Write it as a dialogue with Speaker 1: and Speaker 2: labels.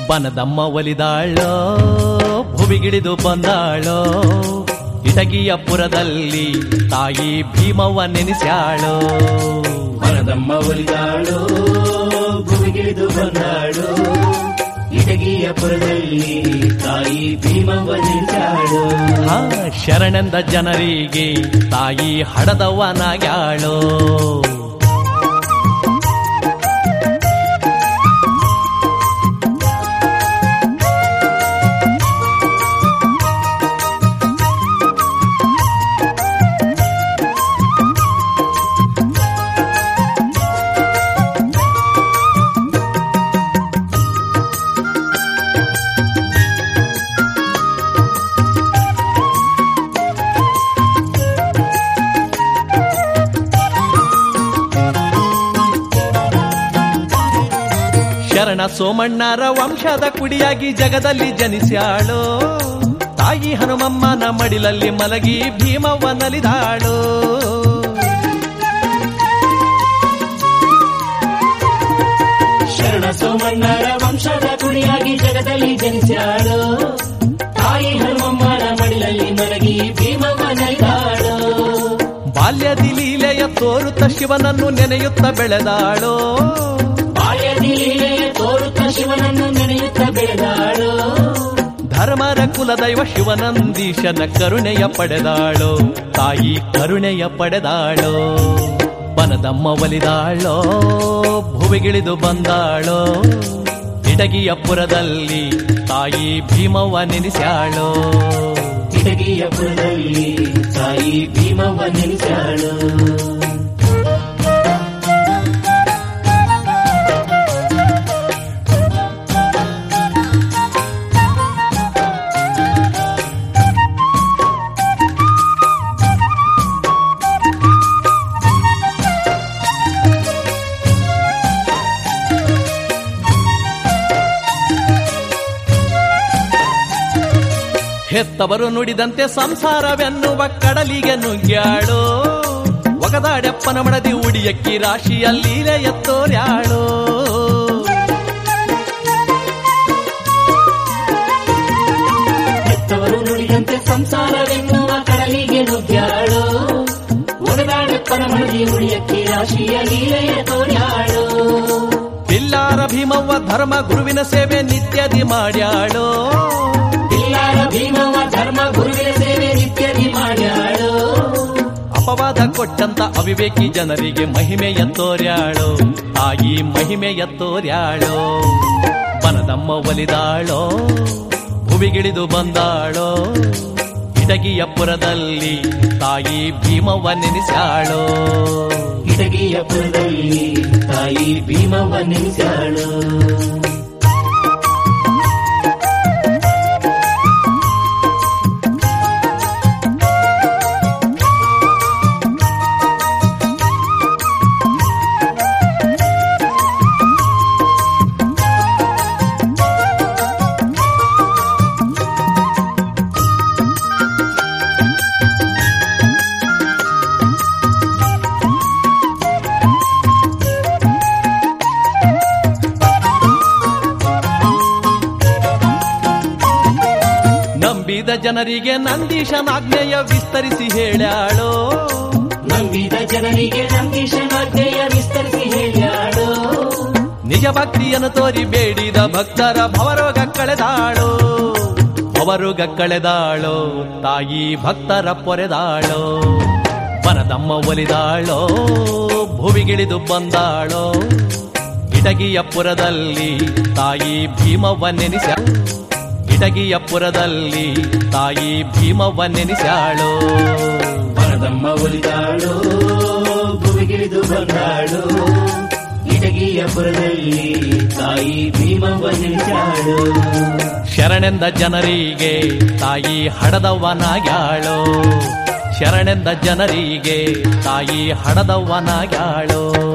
Speaker 1: ಬನದಮ್ಮ ಒಲಿದಾಳೋ ಭುವಿಗಿಳಿದು ಬಂದಾಳೋ ಇಟಗಿಯ ಪುರದಲ್ಲಿ ತಾಯಿ ಭೀಮವ್ವ ನೆನೆಸ್ಯಾಳೋ
Speaker 2: ಮನದಮ್ಮ ಒಲಿದಾಳು ಭೂಮಿಗಿಳಿದು ಬಂದಾಳು ಇಟಗಿಯ ಪುರದಲ್ಲಿ ತಾಯಿ ಭೀಮವ್ವ ನಿಂತಾಳು
Speaker 1: ಹಾ ಶರಣೆಂದ ಜನರಿಗೆ ತಾಯಿ ಹಡದವ್ವನಾಗ್ಯಾಳೋ ಶರಣ ಸೋಮಣ್ಣರ ವಂಶದ ಕುಡಿಯಾಗಿ ಜಗದಲ್ಲಿ ಜನಿಸ್ಯಾಳೋ ತಾಯಿ ಹನುಮಮ್ಮನ ಮಡಿಲಲ್ಲಿ ಮಲಗಿ ಭೀಮವ್ವ ನಲಿದಾಳೋ
Speaker 2: ಶರಣ ಸೋಮಣ್ಣರ ವಂಶದ ಕುಡಿಯಾಗಿ ಜಗದಲ್ಲಿ ಜನಿಸ್ಯಾಳು ತಾಯಿ ಹನುಮಮ್ಮನ ಮಡಿಲಲ್ಲಿ ಮಲಗಿ ಭೀಮವ್ವ ನಲಿದಾಳು
Speaker 1: ಬಾಲ್ಯದಿ ಲೀಲೆಯ ತೋರುತ್ತ ಶಿವನನ್ನು ನೆನೆಯುತ್ತ ಬೆಳೆದಾಳೋ
Speaker 2: ಬಾಲ್ಯದಿ ಲೀಲೆಯ ತೋರುತ್ತ ಶಿವನನ್ನು ನೆನೆಯುತ್ತ ಬೆಳೆದಾಳು
Speaker 1: ಧರ್ಮರ ಕುಲದೈವ ಶಿವನಂದೀಶನ ಕರುಣೆಯ ಪಡೆದಾಳೋ ತಾಯಿ ಕರುಣೆಯ ಪಡೆದಾಳೋ ಬನದಮ್ಮ ಒಲಿದಾಳೋ ಭುವಿಗಿಳಿದು ಬಂದಾಳೋ ಇಟಗಿಯ ಪುರದಲ್ಲಿ ತಾಯಿ ಭೀಮವ್ವ ನೆನೆಸ್ಯಾಳೋ
Speaker 2: ಕಿಟಕಿಯ ಪುರದಲ್ಲಿ ತಾಯಿ ಭೀಮವ್ವ ನೆನೆಸ್ಯಾಳು
Speaker 1: ಹೆತ್ತವರು ನುಡಿದಂತೆ ಸಂಸಾರವೆನ್ನುವ ಕಡಲಿಗೆ ನುಗ್ಗ್ಯಾಳೋ ಒಗದಾಡೆಪ್ಪನ ಮಡದಿ ಉಡಿಯಕ್ಕಿ ರಾಶಿಯಲ್ಲಿ ಎತ್ತೋರ್ಯಾಳೋ
Speaker 2: ಹೆತ್ತವರು ನುಡಿದಂತೆ ಸಂಸಾರವೆನ್ನುವ ಕಡಲಿಗೆ ನುಗ್ಗ್ಯಾಳು ಒಡದಾಡಪ್ಪನ ಮಡದಿ ಉಳಿಯಕ್ಕೆ ರಾಶಿಯ ಲೀಲೆಯ ತೋರ್ಯಾಳು
Speaker 1: ಬಿಲ್ಲಾರ ಭೀಮವ್ವ ಧರ್ಮ ಗುರುವಿನ ಸೇವೆ ನಿತ್ಯದಿ ಮಾಡ್ಯಾಳೋ
Speaker 2: ಬಿಲ್ಲಾರ ಭೀಮವ್ವ ಧರ್ಮ ಗುರುವಿನ ಸೇವೆ ನಿತ್ಯದಿ ಮಾಡ್ಯಾಳು
Speaker 1: ಅಪವಾದ ಕೊಟ್ಟಂತ ಅವಿವೇಕಿ ಜನರಿಗೆ ಮಹಿಮೆಯ ತೋರ್ಯಾಳೋ ತಾಯಿ ಮಹಿಮೆಯ ತೋರ್ಯಾಳೋ ಬನದಮ್ಮ ಒಲಿದಾಳೋ ಭುವಿಗಿಳಿದು ಬಂದಾಳೋ ಇಟಗಿಯ ಪುರದಲ್ಲಿ ತಾಯಿ ಭೀಮವ್ವ ನೆನೆಸ್ಯಾಳೋ
Speaker 2: ಕಿಟಕಿಯ ಪುರದಲ್ಲಿ ತಾಯಿ ಭೀಮವ್ವ ನೆನೆಸ್ಯಾಳು
Speaker 1: ನಂಬಿದ ಜನರಿಗೆ ನಂದೀಶನಾಜ್ಞೆಯ ವಿಸ್ತರಿಸಿ ಹೇಳ್ಯಾಳೋ
Speaker 2: ನಂಬಿದ ಜನರಿಗೆ ನಂದೀಶನಾಜ್ಞೆಯ ವಿಸ್ತರಿಸಿ ಹೇಳ್ಯಾಳು
Speaker 1: ನಿಜ ಭಕ್ತಿಯನ್ನು ತೋರಿ ಬೇಡಿದ ಭಕ್ತರ ಭವರೋಗ ಕಳೆದಾಳೋ ಭವರೋಗ ಕಳೆದಾಳೋ ತಾಯಿ ಭಕ್ತರ ಪೊರೆದಾಳೋ ಬನದಮ್ಮ ಒಲಿದಾಳೋ ಭುವಿಗಿಳಿದು ಬಂದಾಳೋ ಇಟಗಿಯ ಪುರದಲ್ಲಿ ತಾಯಿ ಭೀಮವ್ವ ನೆನೆಸ್ಯ ಇಟಗಿಯ ಪುರದಲ್ಲಿ ತಾಯಿ ಭೀಮವ್ವ ನೆನೆಸ್ಯಾಳೋ
Speaker 2: ವರದಮ್ಮ ಒಲಿದಾಳು ಭುವಿಗಿಳಿದು ಬಂದಾಳು ಇಟಗಿಯ ಪುರದಲ್ಲಿ ತಾಯಿ ಭೀಮವ್ವ ನೆನೆಸ್ಯಾಳು
Speaker 1: ಶರಣೆಂದ ಜನರಿಗೆ ತಾಯಿ ಹಡದವ್ವನಾಗ್ಯಾಳೋ ಶರಣೆಂದ ಜನರಿಗೆ ತಾಯಿ ಹಡದವ್ವನಾಗ್ಯಾಳೋ